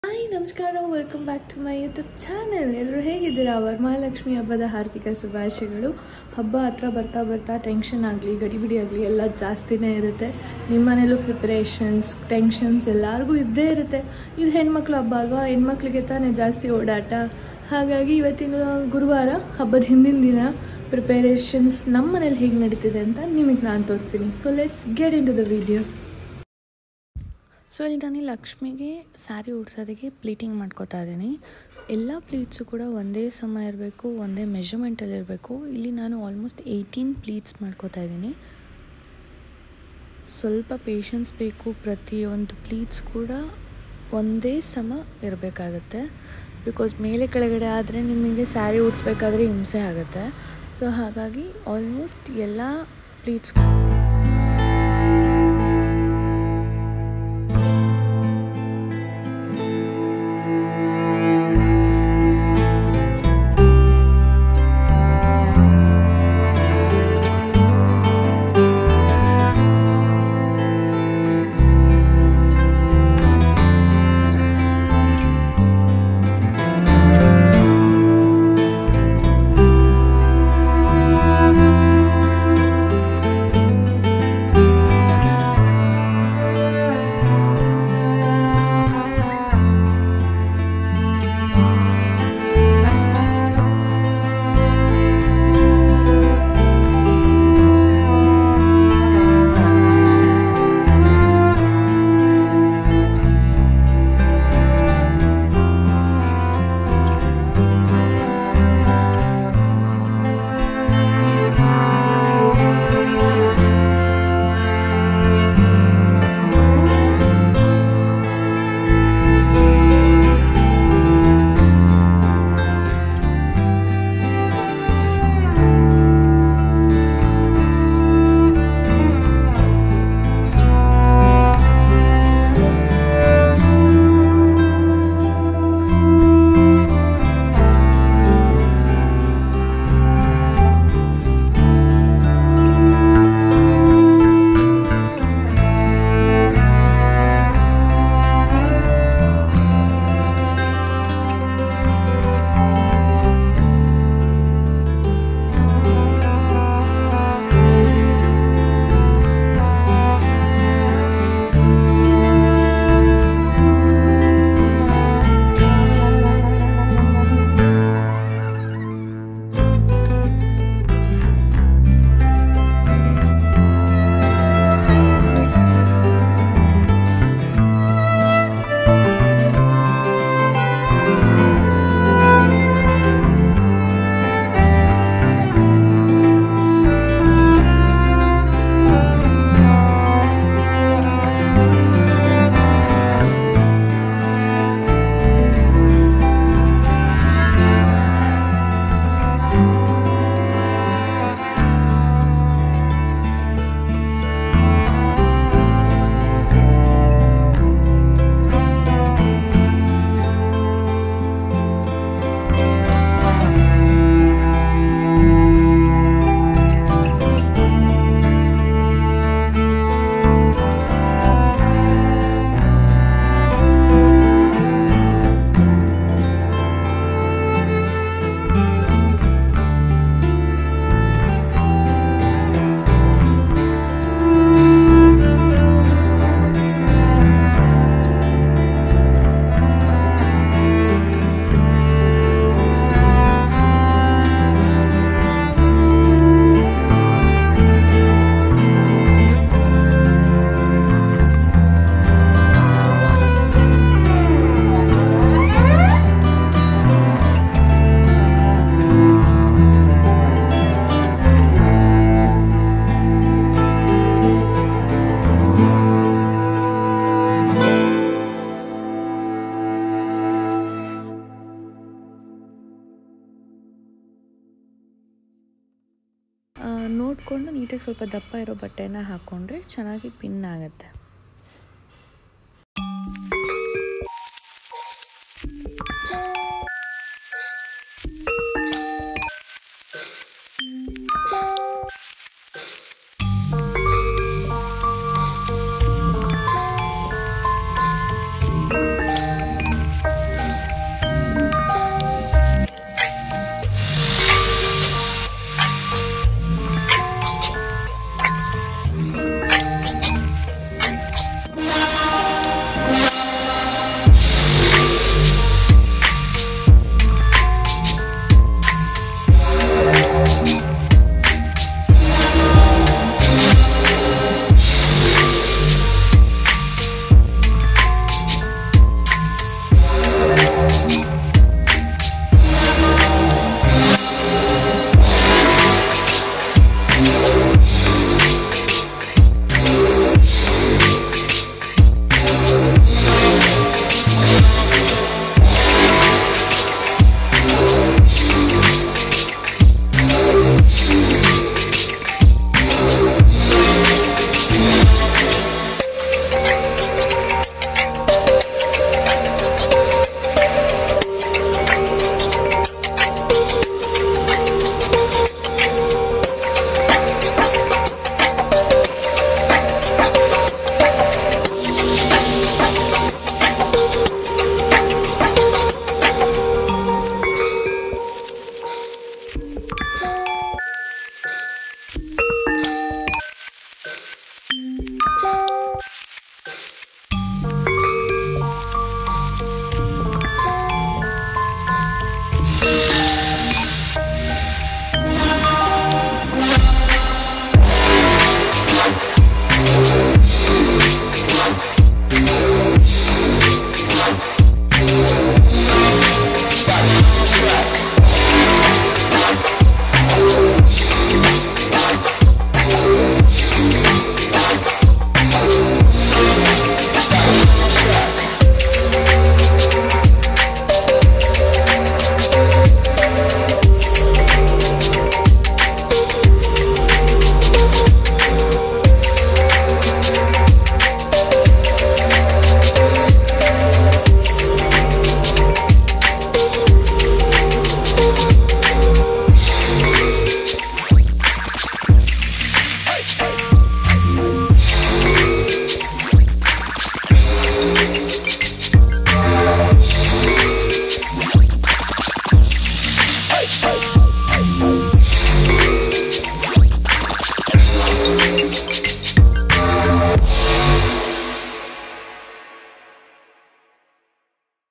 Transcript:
hi ನಮಸ್ಕಾರ welcome back to my YouTube channel ಎಲ್ಲರೂ ಹೇಗಿದ್ದೀರಾ ವರಮಹಾಲಕ್ಷ್ಮಿ ಹಬ್ಬದ ಹಾರ್ದಿಕ ಶುಭಾಶಯಗಳು ಹಬ್ಬ ಹತ್ರ ಬರ್ತಾ ಬರ್ತಾ ಟೆನ್ಷನ್ ಆಗಲಿ ಗಡಿಬಿಡಿ ಆಗಲಿ ಎಲ್ಲ ಜಾಸ್ತಿನೇ ಇರುತ್ತೆ ನಿಮ್ಮ ಮನೇಲೂ ಪ್ರಿಪ್ರೇಷನ್ಸ್ ಟೆನ್ಷನ್ಸ್ ಎಲ್ಲರಿಗೂ ಇದ್ದೇ ಇರುತ್ತೆ ಇದು ಹೆಣ್ಮಕ್ಳು ಹಬ್ಬ ಅಲ್ವಾ ಹೆಣ್ಮಕ್ಳಿಗೆ ತಾನೇ ಜಾಸ್ತಿ ಓಡಾಟ ಹಾಗಾಗಿ ಇವತ್ತಿನ ಗುರುವಾರ ಹಬ್ಬದ ಹಿಂದಿನ ದಿನ ಪ್ರಿಪರೇಷನ್ಸ್ ನಮ್ಮ ಮನೇಲಿ ಹೇಗೆ ನಡೀತಿದೆ ಅಂತ ನಿಮಗೆ ನಾನು ತೋರಿಸ್ತೀನಿ so let's get into the video so ಇಲ್ಲಿ ನಾನು ಲಕ್ಷ್ಮಿಗೆ ಸ್ಯಾರಿ ಉಡ್ಸೋದಕ್ಕೆ ಪ್ಲೀಟಿಂಗ್ ಮಾಡ್ಕೋತಾ ಇದ್ದೀನಿ ಎಲ್ಲ ಪ್ಲೀಟ್ಸು ಕೂಡ ಒಂದೇ ಸಮ ಇರಬೇಕು ಒಂದೇ ಮೆಷರ್ಮೆಂಟಲ್ಲಿ ಇರಬೇಕು ಇಲ್ಲಿ ನಾನು ಆಲ್ಮೋಸ್ಟ್ ಏಯ್ಟೀನ್ ಪ್ಲೀಟ್ಸ್ ಮಾಡ್ಕೋತಾ ಇದ್ದೀನಿ ಸ್ವಲ್ಪ ಪೇಷನ್ಸ್ ಬೇಕು ಪ್ರತಿಯೊಂದು ಪ್ಲೀಟ್ಸ್ ಕೂಡ ಒಂದೇ ಸಮ ಇರಬೇಕಾಗತ್ತೆ ಬಿಕಾಸ್ ಮೇಲೆ ಕೆಳಗಡೆ ಆದರೆ ನಿಮಗೆ ಸ್ಯಾರಿ ಉಡ್ಸ್ಬೇಕಾದ್ರೆ ಹಿಂಸೆ ಆಗುತ್ತೆ ಸೊ ಹಾಗಾಗಿ ಆಲ್ಮೋಸ್ಟ್ ಎಲ್ಲ ಪ್ಲೀಟ್ಸ್ ನೋಡಿಕೊಂಡು ನೀಟಾಗಿ ಸ್ವಲ್ಪ ದಪ್ಪ ಇರೋ ಬಟ್ಟೆನ ಹಾಕ್ಕೊಂಡ್ರೆ ಚೆನ್ನಾಗಿ ಪಿನ್ ಆಗುತ್ತೆ